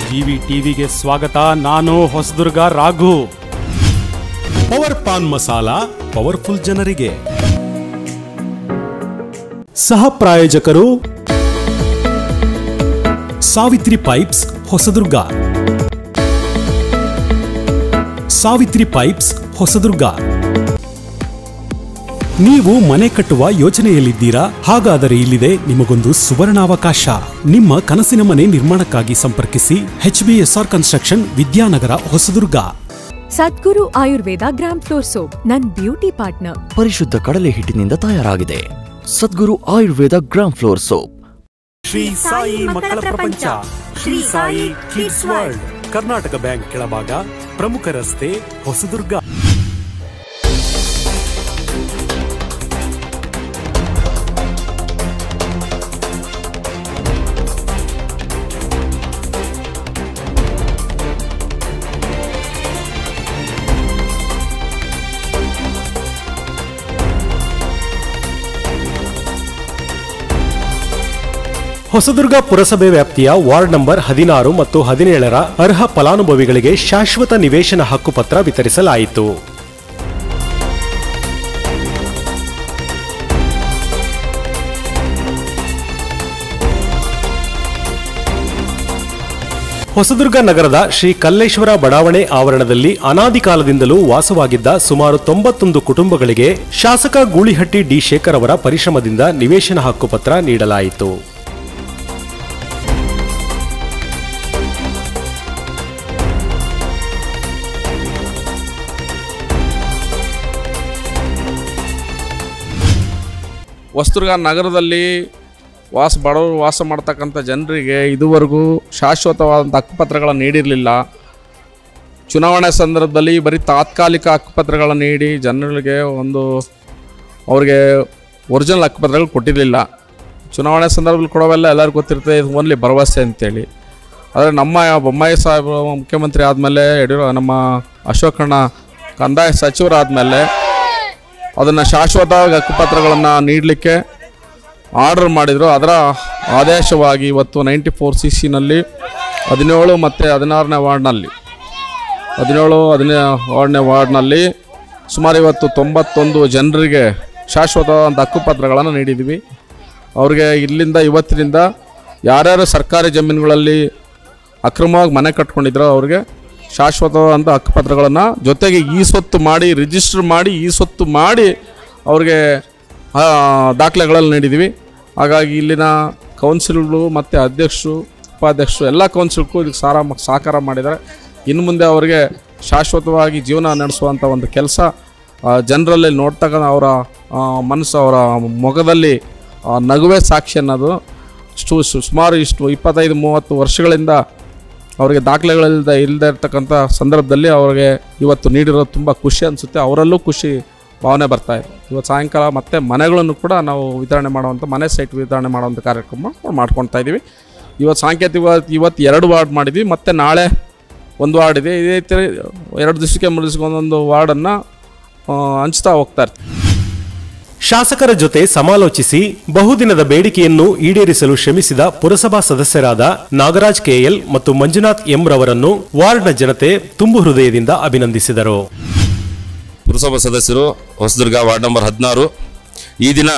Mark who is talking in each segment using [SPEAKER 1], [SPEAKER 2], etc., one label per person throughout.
[SPEAKER 1] GV ಟಿವಿಗೆ ಸ್ವಾಗತ ನಾನು ಹೊಸದುರ್ಗ ರಾಘು ಪವರ್ ಪಾನ್ ಮಸಾಲ ಪವರ್ಫುಲ್ ಜನರಿಗೆ ಸಹ ಪ್ರಾಯೋಜಕರು ಸಾವಿತ್ರಿ ಪೈಪ್ಸ್ ಹೊಸದುರ್ಗ ಸಾವಿತ್ರಿ ಪೈಪ್ಸ್ ಹೊಸದುರ್ಗ ನೀವು ಮನೆ ಕಟ್ಟುವ ಯೋಚನೆಯಲ್ಲಿದ್ದೀರಾ ಹಾಗಾದರೆ ಇಲ್ಲಿದೆ ನಿಮಗೊಂದು ಸುವರ್ಣಾವಕಾಶ ನಿಮ್ಮ ಕನಸಿನ ಮನೆ ನಿರ್ಮಾಣಕ್ಕಾಗಿ ಸಂಪರ್ಕಿಸಿ H B S R construction Vidyanagara Hosadurga
[SPEAKER 2] Sadguru Ayurveda gram flour soap ನನ್ ಬ್ಯೂಟಿ ಪಾರ್ಟ್ನರ್
[SPEAKER 3] ಪರಿಶುದ್ಧ ಕಡಲೆ ಹಿಟ್ಟಿನಿಂದ ತಯಾರಾಗಿದೆ Sadguru Ayurveda gram flour soap
[SPEAKER 1] Shri Sai ಮಕ್ಕಳ ಪ್ರಪಂಚ Shri Sai kids world Karnataka bank ಕೆಳಭಾಗ ಪ್ರಮುಖ ರಸ್ತೆ ಹೊಸದುರ್ಗ ಹೊಸದುರ್ಗ ಪುರಸಭೆ ವ್ಯಾಪ್ತಿಯ ವಾರ್ಡ್ ನಂಬರ್ ಹದಿನಾರು ಮತ್ತು ಹದಿನೇಳರ ಅರ್ಹ ಫಲಾನುಭವಿಗಳಿಗೆ ಶಾಶ್ವತ ನಿವೇಶನ ಹಕ್ಕುಪತ್ರ ವಿತರಿಸಲಾಯಿತು ಹೊಸದುರ್ಗ ನಗರದ ಶ್ರೀ ಕಲ್ಲೇಶ್ವರ ಬಡಾವಣೆ ಆವರಣದಲ್ಲಿ ಅನಾದಿ ಕಾಲದಿಂದಲೂ ವಾಸವಾಗಿದ್ದ ಸುಮಾರು ತೊಂಬತ್ತೊಂದು ಕುಟುಂಬಗಳಿಗೆ ಶಾಸಕ ಗೂಳಿಹಟ್ಟಿ ಡಿ ಶೇಖರ್ ಅವರ ಪರಿಶ್ರಮದಿಂದ ನಿವೇಶನ ಹಕ್ಕುಪತ್ರ ನೀಡಲಾಯಿತು
[SPEAKER 4] ಹೊಸದುರ್ಗ ನಗರದಲ್ಲಿ ವಾಸ ಬಡವರು ವಾಸ ಮಾಡ್ತಕ್ಕಂಥ ಜನರಿಗೆ ಇದುವರೆಗೂ ಶಾಶ್ವತವಾದಂಥ ಹಕ್ಕುಪತ್ರಗಳನ್ನು ನೀಡಿರಲಿಲ್ಲ ಚುನಾವಣೆ ಸಂದರ್ಭದಲ್ಲಿ ಬರೀ ತಾತ್ಕಾಲಿಕ ಹಕ್ಕುಪತ್ರಗಳನ್ನು ನೀಡಿ ಜನಗಳಿಗೆ ಒಂದು ಅವ್ರಿಗೆ ಒರಿಜಿನಲ್ ಹಕ್ಕುಪತ್ರಗಳು ಕೊಟ್ಟಿರಲಿಲ್ಲ ಚುನಾವಣೆ ಸಂದರ್ಭದಲ್ಲಿ ಕೊಡೋವೆಲ್ಲ ಎಲ್ಲರಿಗೂ ಗೊತ್ತಿರ್ತದೆ ಇದು ಓನ್ಲಿ ಭರವಸೆ ಅಂತೇಳಿ ಆದರೆ ನಮ್ಮ ಬೊಮ್ಮಾಯಿ ಸಾಹೇಬರು ಮುಖ್ಯಮಂತ್ರಿ ಆದಮೇಲೆ ಯಡಿಯೂರ ನಮ್ಮ ಅಶೋಕಣ್ಣ ಕಂದಾಯ ಸಚಿವರಾದಮೇಲೆ ಅದನ್ನು ಶಾಶ್ವತವಾಗಿ ಹಕ್ಕುಪತ್ರಗಳನ್ನು ನೀಡಲಿಕ್ಕೆ ಆರ್ಡರ್ ಮಾಡಿದರು ಅದರ ಆದೇಶವಾಗಿ ಇವತ್ತು ನೈಂಟಿ ಫೋರ್ ಸಿ ಸಿನಲ್ಲಿ ಹದಿನೇಳು ಮತ್ತು ಹದಿನಾರನೇ ವಾರ್ಡ್ನಲ್ಲಿ ಹದಿನೇಳು ಹದಿನೇ ವಾರ್ಡ್ನೇ ವಾರ್ಡ್ನಲ್ಲಿ ಸುಮಾರು ಇವತ್ತು ತೊಂಬತ್ತೊಂದು ಜನರಿಗೆ ಶಾಶ್ವತವಾದಂಥ ಹಕ್ಕುಪತ್ರಗಳನ್ನು ನೀಡಿದ್ವಿ ಅವ್ರಿಗೆ ಇಲ್ಲಿಂದ ಇವತ್ತಿನಿಂದ ಯಾರ್ಯಾರು ಸರ್ಕಾರಿ ಜಮೀನುಗಳಲ್ಲಿ ಅಕ್ರಮವಾಗಿ ಮನೆ ಕಟ್ಕೊಂಡಿದ್ರೋ ಅವ್ರಿಗೆ ಶಾಶ್ವತವಾದಂಥ ಹಕ್ಕುಪತ್ರಗಳನ್ನು ಜೊತೆಗೆ ಈ ಸೊತ್ತು ಮಾಡಿ ರಿಜಿಸ್ಟರ್ ಮಾಡಿ ಈ ಸೊತ್ತು ಮಾಡಿ ಅವ್ರಿಗೆ ಆ, ದಾಖಲೆಗಳಲ್ಲಿ ನೀಡಿದ್ವಿ ಹಾಗಾಗಿ ಇಲ್ಲಿನ ಕೌನ್ಸಿಲ್ಗಳು ಮತ್ತು ಅಧ್ಯಕ್ಷರು ಉಪಾಧ್ಯಕ್ಷರು ಎಲ್ಲ ಕೌನ್ಸಿಲ್ಗೂ ಇದಕ್ಕೆ ಸಾರ ಸಹಕಾರ ಮಾಡಿದ್ದಾರೆ ಇನ್ನು ಮುಂದೆ ಅವರಿಗೆ ಶಾಶ್ವತವಾಗಿ ಜೀವನ ನಡೆಸುವಂಥ ಒಂದು ಕೆಲಸ ಜನರಲ್ಲಿ ನೋಡ್ತಕ್ಕ ಅವರ ಆ, ಮನಸ್ಸು ಅವರ ಮೊಗದಲ್ಲಿ ಆ, ನಗುವೆ ಸಾಕ್ಷಿ ಅನ್ನೋದು ಇಷ್ಟು ಸು- ಸುಮಾರು ಇಷ್ಟು ಇಪ್ಪತ್ತೈದು ಮೂವತ್ತು ವರ್ಷಗಳಿಂದ ಅವರಿಗೆ ದಾಖಲೆಗಳಿಲ್ಲದೆ ಇಲ್ಲದೆ ಇರ್ತಕ್ಕಂಥ ಸಂದರ್ಭದಲ್ಲಿ ಅವ್ರಿಗೆ ಇವತ್ತು ನೀಡಿರೋದು ತುಂಬ ಖುಷಿ ಅನಿಸುತ್ತೆ ಅವರಲ್ಲೂ ಖುಷಿ ಭಾವನೆ ಬರ್ತಾ ಇದೆ ಇವತ್ತು ಸಾಯಂಕಾಲ ಮತ್ತೆ ಮನೆಗಳನ್ನು ಕೂಡ ನಾವು ವಿತರಣೆ ಮಾಡುವಂಥ ಮನೆ ಸೈಟ್ ವಿತರಣೆ ಮಾಡುವಂಥ ಕಾರ್ಯಕ್ರಮ ಮಾಡ್ಕೊಳ್ತಾ ಇದ್ದೀವಿ ಇವತ್ತು ಸಾಂಕೇತಿಕ ಇವತ್ತು ಎರಡು ವಾರ್ಡ್ ಮಾಡಿದ್ವಿ ಮತ್ತು ನಾಳೆ ಒಂದು ವಾರ್ಡ್ ಇದೆ ಇದೇ ರೀತಿ ಎರಡು ದಿವಸಕ್ಕೆ ಮೂರು ದಿವಸಕ್ಕೆ ಒಂದೊಂದು ವಾರ್ಡನ್ನು ಹಂಚ್ತಾ ಹೋಗ್ತಾ ಇರ್ತೀವಿ
[SPEAKER 1] ಶಾಸಕರ ಜೊತೆ ಸಮಾಲೋಚಿಸಿ ಬಹುದಿನದ ಬೇಡಿಕೆಯನ್ನು ಈಡೇರಿಸಲು ಶ್ರಮಿಸಿದ ಪುರಸಭಾ ಸದಸ್ಯರಾದ ನಾಗರಾಜ್ ಕೆಎಲ್ ಮತ್ತು ಮಂಜುನಾಥ್ ಎಂ ರವರನ್ನು ವಾರ್ಡ್ನ ಜನತೆ ತುಂಬು ಹೃದಯದಿಂದ ಅಭಿನಂದಿಸಿದರು
[SPEAKER 5] ಪುರಸಭಾ ಸದಸ್ಯರು ಹೊಸದುರ್ಗ ವಾರ್ಡ್ ನಂಬರ್ ಹದಿನಾರು ಈ ದಿನ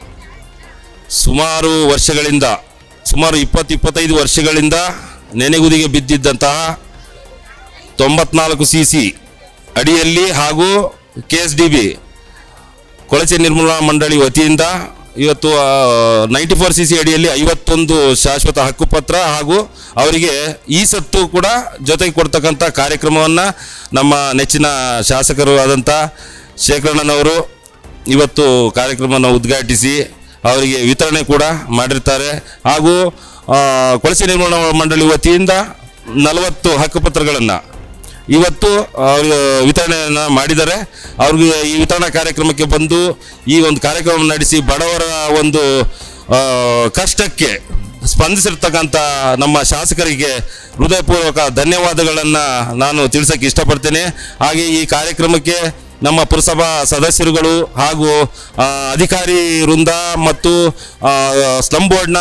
[SPEAKER 5] ಸುಮಾರು ವರ್ಷಗಳಿಂದ ಸುಮಾರು ಇಪ್ಪತ್ತು ಇಪ್ಪತ್ತೈದು ವರ್ಷಗಳಿಂದ ನೆನೆಗುದಿಗೆ ಬಿದ್ದಿದ್ದಂತಹ ತೊಂಬತ್ನಾಲ್ಕು ಸಿ ಸಿ ಅಡಿಯಲ್ಲಿ ಹಾಗೂ ಕೆ ಎಸ್ ಡಿ ಬಿ ಕೊಳಚೆ ನಿರ್ಮೂಲನಾ ಮಂಡಳಿ ವತಿಯಿಂದ ಇವತ್ತು ನೈಂಟಿ ಫೋರ್ ಸಿ ಸಿ ಅಡಿಯಲ್ಲಿ ಐವತ್ತೊಂದು ಶಾಶ್ವತ ಹಕ್ಕುಪತ್ರ ಹಾಗೂ ಅವರಿಗೆ ಈ ಸತ್ತು ಕೂಡ ಜೊತೆಗೆ ಕೊಡ್ತಕ್ಕಂಥ ಕಾರ್ಯಕ್ರಮವನ್ನು ನಮ್ಮ ನೆಚ್ಚಿನ ಶಾಸಕರು ಆದಂಥ ಶೇಖರಣ್ಣನವರು ಇವತ್ತು ಕಾರ್ಯಕ್ರಮವನ್ನು ಉದ್ಘಾಟಿಸಿ ಅವರಿಗೆ ವಿತರಣೆ ಕೂಡ ಮಾಡಿರ್ತಾರೆ ಹಾಗೂ ಆ, ಕೊಳಚೆ ನಿರ್ಮೂಲನಾ ಮಂಡಳಿ ವತಿಯಿಂದ ನಲವತ್ತು ಹಕ್ಕುಪತ್ರಗಳನ್ನು ಇವತ್ತು ಅವರು ವಿತರಣೆಯನ್ನು ಮಾಡಿದ್ದಾರೆ ಅವ್ರಿಗೆ ಈ ವಿತರಣಾ ಕಾರ್ಯಕ್ರಮಕ್ಕೆ ಬಂದು ಈ ಒಂದು ಕಾರ್ಯಕ್ರಮ ನಡೆಸಿ ಬಡವರ ಒಂದು ಆ, ಕಷ್ಟಕ್ಕೆ ಸ್ಪಂದಿಸಿರ್ತಕ್ಕಂಥ ನಮ್ಮ ಶಾಸಕರಿಗೆ ಹೃದಯಪೂರ್ವಕ ಧನ್ಯವಾದಗಳನ್ನು ನಾನು ತಿಳಿಸೋಕ್ಕೆ ಇಷ್ಟಪಡ್ತೇನೆ ಹಾಗೆ ಈ ಕಾರ್ಯಕ್ರಮಕ್ಕೆ ನಮ್ಮ ಪುರಸಭಾ ಸದಸ್ಯರುಗಳು ಹಾಗೂ ಆ, ಅಧಿಕಾರಿ ವೃಂದ ಮತ್ತು ಆ, ಸ್ಲಂ ಬೋರ್ಡ್ನ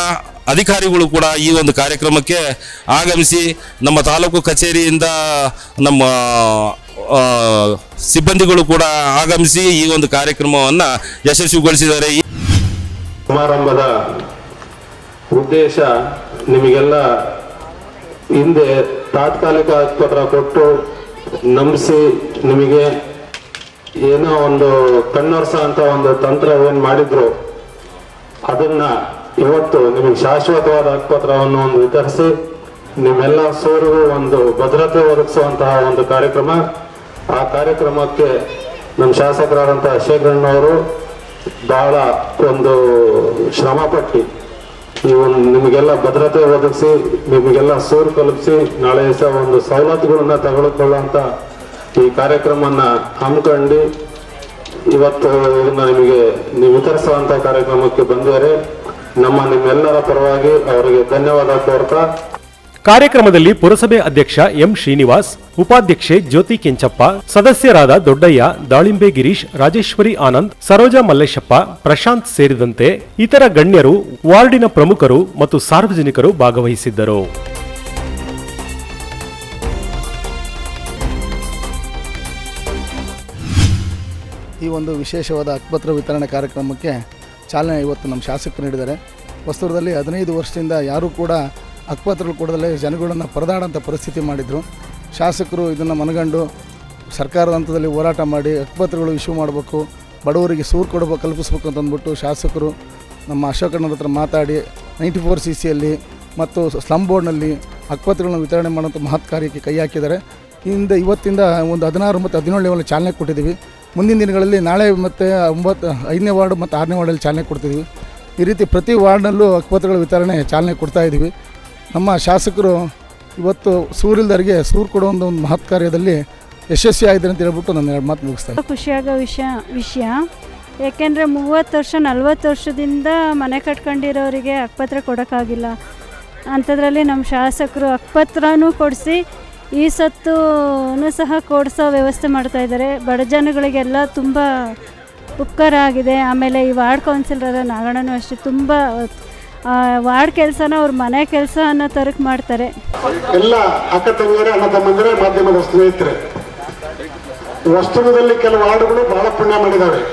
[SPEAKER 5] ಅಧಿಕಾರಿಗಳು ಕೂಡ ಈ ಒಂದು ಕಾರ್ಯಕ್ರಮಕ್ಕೆ ಆಗಮಿಸಿ ನಮ್ಮ ತಾಲೂಕು ಕಚೇರಿಯಿಂದ ನಮ್ಮ ಆ, ಸಿಬ್ಬಂದಿಗಳು ಕೂಡ ಆಗಮಿಸಿ ಈ ಒಂದು ಕಾರ್ಯಕ್ರಮವನ್ನು ಯಶಸ್ವಿಗೊಳಿಸಿದ್ದಾರೆ ಈ
[SPEAKER 6] ಸಮಾರಂಭದ ಉದ್ದೇಶ ನಿಮಗೆಲ್ಲ ಹಿಂದೆ ತಾತ್ಕಾಲಿಕ ಆಸ್ಪತ್ರ ಕೊಟ್ಟು ನಂಬಿಸಿ ನಿಮಗೆ ಏನೋ ಒಂದು ಕಣ್ಣೊರ್ಸ ಅಂತ ಒಂದು ತಂತ್ರ ಏನು ಮಾಡಿದ್ರು ಅದನ್ನ ಇವತ್ತು ನಿಮಗೆ ಶಾಶ್ವತವಾದ ಆಸ್ಪತ್ರವನ್ನು ಒಂದು ವಿತರಿಸಿ ನಿಮ್ಮೆಲ್ಲ ಸೋರಿಗೂ ಒಂದು ಭದ್ರತೆ ಒದಗಿಸುವಂತಹ ಒಂದು ಕಾರ್ಯಕ್ರಮ ಆ ಕಾರ್ಯಕ್ರಮಕ್ಕೆ ನಮ್ಮ ಶಾಸಕರಾದಂತಹ ಶೇಖರಣ್ಣವರು ಬಹಳ ಒಂದು ಶ್ರಮ ಪಟ್ಟು ಈ ಒಂದು ನಿಮಗೆಲ್ಲ ಭದ್ರತೆ ಒದಗಿಸಿ ನಿಮಗೆಲ್ಲ ಸೂರು ಕಲ್ಪಿಸಿ ನಾಳೆ ದಿವಸ ಒಂದು ಸವಲತ್ತುಗಳನ್ನ ತೆಗೆದುಕೊಳ್ಳುವಂತ ಈ ಕಾರ್ಯಕ್ರಮನ ಹಮ್ಮಿಕೊಂಡು ಇವತ್ತು ಇದನ್ನ ನಿಮಗೆ ನೀವು ವಿತರಿಸುವಂತ ಕಾರ್ಯಕ್ರಮಕ್ಕೆ ಬಂದಿದ್ದಾರೆ ನಮ್ಮ ನಿಮ್ಮೆಲ್ಲರ ಪರವಾಗಿ ಅವರಿಗೆ ಧನ್ಯವಾದ ಕೋರ್ತಾ
[SPEAKER 1] ಕಾರ್ಯಕ್ರಮದಲ್ಲಿ ಪುರಸಭೆ ಅಧ್ಯಕ್ಷ ಎಂ ಶ್ರೀನಿವಾಸ್ ಉಪಾಧ್ಯಕ್ಷೆ ಜ್ಯೋತಿ ಕೆಂಚಪ್ಪ ಸದಸ್ಯರಾದ ದೊಡ್ಡಯ್ಯ ದಾಳಿಂಬೆ ಗಿರೀಶ್ ರಾಜೇಶ್ವರಿ ಆನಂದ್ ಸರೋಜಾ ಮಲ್ಲೇಶಪ್ಪ ಪ್ರಶಾಂತ್ ಸೇರಿದಂತೆ ಇತರ ಗಣ್ಯರು ವಾರ್ಡಿನ ಪ್ರಮುಖರು ಮತ್ತು ಸಾರ್ವಜನಿಕರು ಭಾಗವಹಿಸಿದ್ದರು
[SPEAKER 7] ಈ ಒಂದು ವಿಶೇಷವಾದ ಹಕ್ಕುಪತ್ರ ವಿತರಣೆ ಕಾರ್ಯಕ್ರಮಕ್ಕೆ ಚಾಲನೆ ಇವತ್ತು ನಮ್ಮ ಶಾಸಕರು ನೀಡಿದ್ದಾರೆ ವಸ್ತುರದಲ್ಲಿ ಹದಿನೈದು ವರ್ಷದಿಂದ ಯಾರೂ ಕೂಡ ಹಕ್ಕುಪತ್ರಗಳು ಕೊಡದಲ್ಲೇ ಜನಗಳನ್ನು ಪರದಾಡೋಂಥ ಪರಿಸ್ಥಿತಿ ಮಾಡಿದರು ಶಾಸಕರು ಇದನ್ನು ಮನಗಂಡು ಸರ್ಕಾರದ ಹಂತದಲ್ಲಿ ಹೋರಾಟ ಮಾಡಿ ಹಕ್ಕುಪತ್ರಗಳು ಇಶ್ಯೂ ಮಾಡಬೇಕು ಬಡವರಿಗೆ ಸೂರು ಕೊಡಬೇಕು ಕಲ್ಪಿಸ್ಬೇಕು ಅಂತ ಅಂದ್ಬಿಟ್ಟು ಶಾಸಕರು ನಮ್ಮ ಅಶೋಕಣ್ಣರ ಹತ್ರ ಮಾತಾಡಿ ನೈಂಟಿ ಫೋರ್ ಸಿ ಸಿಯಲ್ಲಿ ಮತ್ತು ಸ್ಲಮ್ ಬೋರ್ಡ್ನಲ್ಲಿ ಹಕ್ಕುಪತ್ರಗಳನ್ನು ವಿತರಣೆ ಮಾಡುವಂಥ ಮಹತ್ ಕಾರ್ಯಕ್ಕೆ ಕೈ ಹಾಕಿದ್ದಾರೆ ಇಂದ ಇವತ್ತಿಂದ ಒಂದು ಹದಿನಾರು ಮತ್ತು ಹದಿನೇಳು ಲೆವೆಲ್ ಚಾಲನೆ ಕೊಟ್ಟಿದ್ದೀವಿ ಮುಂದಿನ ದಿನಗಳಲ್ಲಿ ನಾಳೆ ಮತ್ತು ಒಂಬತ್ತು ಐದನೇ ವಾರ್ಡ್ ಮತ್ತು ಆರನೇ ವಾರ್ಡಲ್ಲಿ ಚಾಲನೆ ಕೊಡ್ತಿದ್ದೀವಿ ಈ ರೀತಿ ಪ್ರತಿ ವಾರ್ಡ್ನಲ್ಲೂ ಹಕ್ಕುಪತ್ರಗಳ ವಿತರಣೆ ಚಾಲನೆ ಕೊಡ್ತಾ ಇದ್ದೀವಿ ನಮ್ಮ ಶಾಸಕರು ಇವತ್ತು ಸೂರಿಲ್ದರಿಗೆ ಸೂರು ಕೊಡೋ ಒಂದು ಒಂದು ಮಹತ್ ಕಾರ್ಯದಲ್ಲಿ ಯಶಸ್ವಿ ಆಗಿದ್ದಾರೆ ಅಂತ ಹೇಳ್ಬಿಟ್ಟು ನಾನು ಎರಡು ಮಾತು ಮುಗಿಸ್ತೇನೆ
[SPEAKER 8] ಖುಷಿಯಾಗೋ ವಿಷಯ ವಿಷಯ ಏಕೆಂದರೆ ಮೂವತ್ತು ವರ್ಷ ನಲ್ವತ್ತು ವರ್ಷದಿಂದ ಮನೆ ಕಟ್ಕೊಂಡಿರೋರಿಗೆ ಅಕ್ಪತ್ರ ಕೊಡೋಕ್ಕಾಗಿಲ್ಲ ಅಂಥದ್ರಲ್ಲಿ ನಮ್ಮ ಶಾಸಕರು ಅಕ್ಪತ್ರನೂ ಕೊಡಿಸಿ ಈ ಸತ್ತೂ ಸಹ ಕೊಡಿಸೋ ವ್ಯವಸ್ಥೆ ಮಾಡ್ತಾ ಇದ್ದಾರೆ ಬಡ ಜನಗಳಿಗೆಲ್ಲ ತುಂಬ ಉಪಕಾರ ಆಗಿದೆ ಆಮೇಲೆ ಈ ವಾರ್ಡ್ ಕೌನ್ಸಿಲರ ನಾಗಣ್ಣನೂ ಅಷ್ಟೇ ತುಂಬ ಆ, ವಾರ್ಡ್ ಕೆಲಸನ ಅವ್ರ ಮನೆ ಕೆಲಸ ಅನ್ನೋ ಥರಕ್ಕೆ ಮಾಡ್ತಾರೆ
[SPEAKER 9] ಎಲ್ಲ ಅಕ್ಕ ತಂಗಿಯರೇ ಅಣ್ಣ ತಮ್ಮಂದಿರೇ ಮಾಧ್ಯಮದ ಸ್ನೇಹಿತರೆ ವಸ್ತುವಿನಲ್ಲಿ ಕೆಲವು ವಾರ್ಡುಗಳು ಬಹಳ ಪುಣ್ಯ ಮಾಡಿದ್ದಾವೆ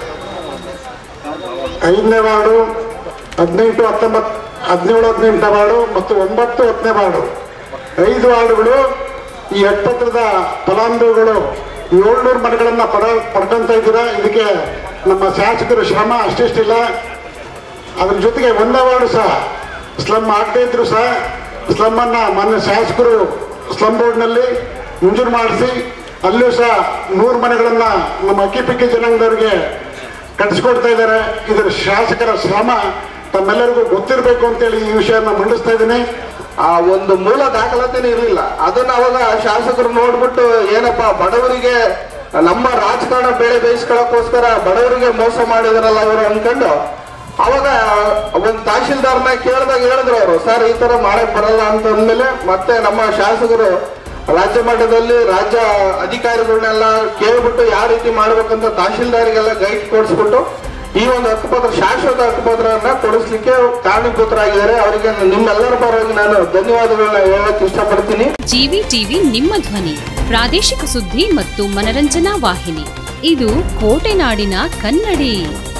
[SPEAKER 9] ಐದನೇ ವಾರ್ಡು ಹದಿನೆಂಟು ಹತ್ತೊಂಬತ್ತು ಹದಿನೇಳು ಹದಿನೆಂಟನೇ ವಾರ್ಡು ಮತ್ತು ಒಂಬತ್ತು ಹತ್ತನೇ ವಾರ್ಡು ಐದು ವಾರ್ಡುಗಳು ಈ ಹಕ್ಕಪತ್ರದ ಫಲಾನುಭವಿಗಳು ಏಳ್ನೂರು ಮನೆಗಳನ್ನ ಪಡ ಪಡ್ಕೊಂತ ಇದ್ದೀರಾ ಇದಕ್ಕೆ ನಮ್ಮ ಶಾಸಕರು ಶ್ರಮ ಅಷ್ಟಿಷ್ಟಿಲ್ಲ ಅದ್ರ ಜೊತೆಗೆ ಒಂದೇ ವಾರ್ಡು ಸಹ ಸ್ಲಮ್ ಆಗದೇ ಇದ್ರು ಸಹ ಸ್ಲಮ್ ಅನ್ನ ಮಾನ್ಯ ಶಾಸಕರು ಸ್ಲಮ್ ಬೋರ್ಡ್ನಲ್ಲಿ ಮಂಜೂರು ಮಾಡಿಸಿ ಅಲ್ಲಿಯೂ ಸಹ ನೂರು ಮನೆಗಳನ್ನ ನಮ್ಮ ಅಕ್ಕಿಪಿಕ್ಕಿ ಜನಾಂಗದವರಿಗೆ ಕಟ್ಟಿಸ್ಕೊಡ್ತಾ ಇದ್ದಾರೆ ಇದರ ಶಾಸಕರ ಶ್ರಮ ತಮ್ಮೆಲ್ಲರಿಗೂ ಗೊತ್ತಿರಬೇಕು ಅಂತೇಳಿ ಈ ವಿಷಯನ ಮಂಡಿಸ್ತಾ ಇದ್ದೀನಿ
[SPEAKER 10] ಆ ಒಂದು ಮೂಲ ದಾಖಲಾತಿನೇ ಇರಲಿಲ್ಲ ಅದನ್ನ ಅವಾಗ ಶಾಸಕರು ನೋಡ್ಬಿಟ್ಟು ಏನಪ್ಪ ಬಡವರಿಗೆ ನಮ್ಮ ರಾಜಕಾರಣ ಬೆಳೆ ಬೇಯಿಸ್ಕೊಳ್ಳೋಕ್ಕೋಸ್ಕರ ಬಡವರಿಗೆ ಮೋಸ ಮಾಡಿದಾರಲ್ಲ ಅವರು ಅನ್ಕೊಂಡು ಅವಾಗ ಒಂದು ತಹಶೀಲ್ದಾರ್ನ ಕೇಳಿದಾಗ ಹೇಳಿದ್ರು ಅವರು ಸರ್ ಈ ತರ ಮಾಡಕ್ ಬರಲ್ಲ ಅಂತ ಅಂದ್ಮೇಲೆ ಮತ್ತೆ ನಮ್ಮ ಶಾಸಕರು ರಾಜ್ಯ ಮಟ್ಟದಲ್ಲಿ ರಾಜ್ಯ ಅಧಿಕಾರಿಗಳನ್ನೆಲ್ಲ ಕೇಳ್ಬಿಟ್ಟು ಯಾವ ರೀತಿ ಮಾಡ್ಬೇಕಂತ ತಹಶೀಲ್ದಾರಿಗೆಲ್ಲ ಗೈಡ್ ಕೊಡಿಸ್ಬಿಟ್ಟು ಈ ಒಂದು ಹಕ್ಕುಪತ್ರ ಶಾಶ್ವತ ಹಕ್ಕುಪತ್ರವನ್ನ ಕೊಡಿಸ್ಲಿಕ್ಕೆ ಕಾರಣೀಭೂತರಾಗಿದ್ದಾರೆ ಅವರಿಗೆ ನಿಮ್ಮೆಲ್ಲರ ಪರವಾಗಿ ನಾನು ಧನ್ಯವಾದಗಳನ್ನ ಹೇಳಕ್ ಇಷ್ಟಪಡ್ತೀನಿ
[SPEAKER 11] ಜಿವಿ ಟಿವಿ ನಿಮ್ಮ ಧ್ವನಿ ಪ್ರಾದೇಶಿಕ ಸುದ್ದಿ ಮತ್ತು ಮನರಂಜನಾ ವಾಹಿನಿ ಇದು ಕೋಟೆನಾಡಿನ ಕನ್ನಡಿ